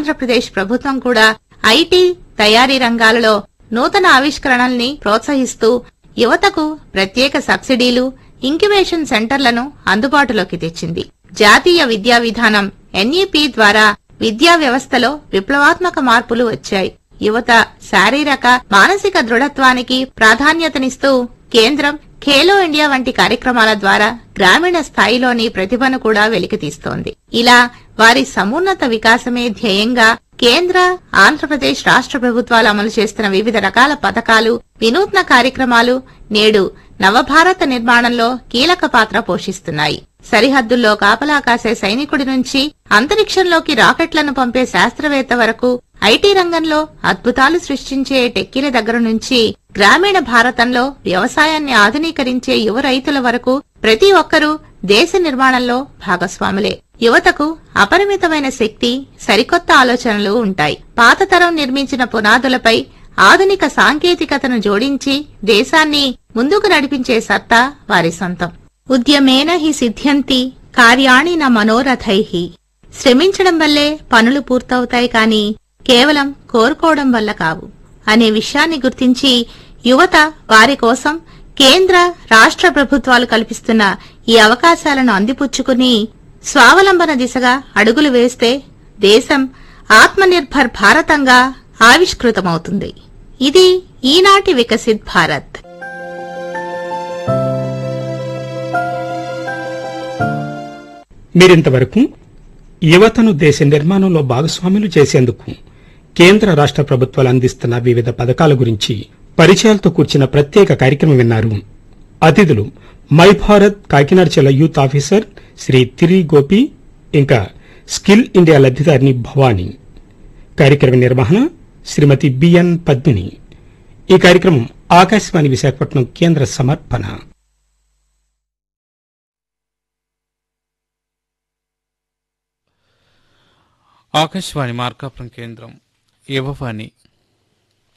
ఆంధ్రప్రదేశ్ ప్రభుత్వం కూడా ఐటీ తయారీ రంగాలలో నూతన ఆవిష్కరణల్ని ప్రోత్సహిస్తూ యువతకు ప్రత్యేక సబ్సిడీలు ఇంక్యుబేషన్ సెంటర్లను అందుబాటులోకి తెచ్చింది జాతీయ విద్యా విధానం ఎన్ఈపీ ద్వారా విద్యా వ్యవస్థలో విప్లవాత్మక మార్పులు వచ్చాయి యువత శారీరక మానసిక దృఢత్వానికి ప్రాధాన్యతనిస్తూ కేంద్రం ఖేలో ఇండియా వంటి కార్యక్రమాల ద్వారా గ్రామీణ స్థాయిలోని ప్రతిభను కూడా వెలికితీస్తోంది ఇలా వారి సమున్నత వికాసమే ధ్యేయంగా కేంద్ర ఆంధ్రప్రదేశ్ రాష్ట్ర ప్రభుత్వాలు అమలు చేస్తున్న వివిధ రకాల పథకాలు వినూత్న కార్యక్రమాలు నేడు నవభారత నిర్మాణంలో కీలక పాత్ర పోషిస్తున్నాయి సరిహద్దుల్లో కాపలా కాసే సైనికుడి నుంచి అంతరిక్షంలోకి రాకెట్లను పంపే శాస్త్రవేత్త వరకు ఐటీ రంగంలో అద్భుతాలు సృష్టించే టెక్కీల దగ్గర నుంచి గ్రామీణ భారతంలో వ్యవసాయాన్ని ఆధునీకరించే యువ రైతుల వరకు ప్రతి ఒక్కరూ దేశ నిర్మాణంలో భాగస్వాములే యువతకు అపరిమితమైన శక్తి సరికొత్త ఆలోచనలు ఉంటాయి పాత తరం నిర్మించిన పునాదులపై ఆధునిక సాంకేతికతను జోడించి దేశాన్ని ముందుకు నడిపించే సత్తా వారి సొంతం ఉద్యమేన హి సిద్ధ్యంతి కార్యాణి న మనోరథైః శ్రమించడం వల్లే పనులు పూర్తవుతాయి కాని కేవలం కోరుకోవడం వల్ల కావు అనే విషయాన్ని గుర్తించి యువత వారి కోసం కేంద్ర రాష్ట్ర ప్రభుత్వాలు కల్పిస్తున్న ఈ అవకాశాలను అందిపుచ్చుకుని స్వావలంబన దిశగా అడుగులు వేస్తే దేశం ఆత్మనిర్భర్ భారతంగా ఆవిష్కృతమవుతుంది ఇది ఈనాటి వికసిత్ భారత్ మీరింతవరకు యువతను దేశ నిర్మాణంలో భాగస్వాములు చేసేందుకు కేంద్ర రాష్ట్ర ప్రభుత్వాలు అందిస్తున్న వివిధ పథకాల గురించి పరిచయాలతో కూర్చిన ప్రత్యేక కార్యక్రమం విన్నారు అతిథులు మై భారత్ కాకినాడ జిల్లా యూత్ ఆఫీసర్ శ్రీ తిరి గోపి ఇంకా స్కిల్ ఇండియా లబ్ధిదారిని భవానీ కార్యక్రమ నిర్వహణ శ్రీమతి బిఎన్ పద్మిని ఈ కార్యక్రమం ఆకాశవాణి విశాఖపట్నం కేంద్ర సమర్పణ ఆకాశవాణి మార్కాపురం కేంద్రం యువవాణి